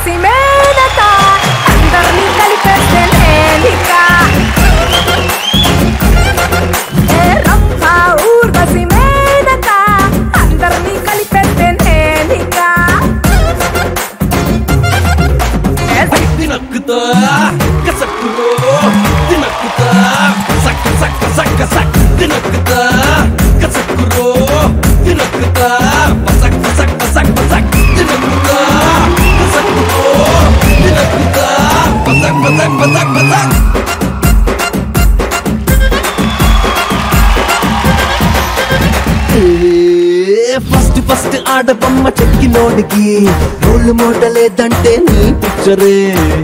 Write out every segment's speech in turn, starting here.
ఊర్వశి మేనక అందరినీ కలిపేస్తే నేనిక ఏ రంభ ఊర్వశి మేనక అందరినీ కలిపేస్తే నేనిక ఏ తినక్కుతా కసక్కులో తినక్కుతా సక్క సక్క సక్క సక్ తినక్కుతా కసక్కులో తినక్కుతా పసక్ పసక్ పసక్ పసక్ తినక్కుతా కసక్కులో తినక్కుతా పసక్ పసక్ పసక్ పసక్ ఫస్ట్ ఫస్ట్ ఆడబొమ్మ చెక్కినోడికి రోళ్ళు మూట లేదంటే నీ పిక్చరే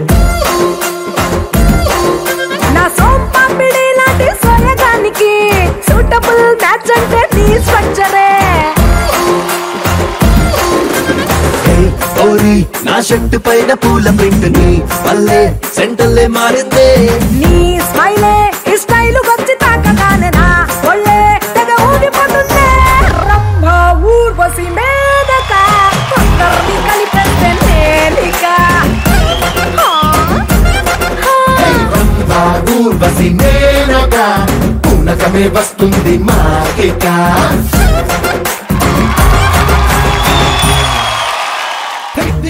నా సోంపాపిడి లాంటి సోయగానికి సూటబుల్ మ్యాచ్ అంటే నీ స్ట్రక్చరే ఏయ్, ఓరి నా షర్టు పైన పూల ప్రింట్ ని వల్లే సెంటల్లే మారిందే నీ స్మైలే ఈ స్టైల్ వచ్చి తాకగానే నా ఒళ్ళే తెగ ఊగిపోతుందే రంభ ఊర్వశి మేనక అందరినీ కలిపేస్తే నేనిక హా, హా. ఊర్వశి మేనక పూనకమే వస్తుంది మాకిక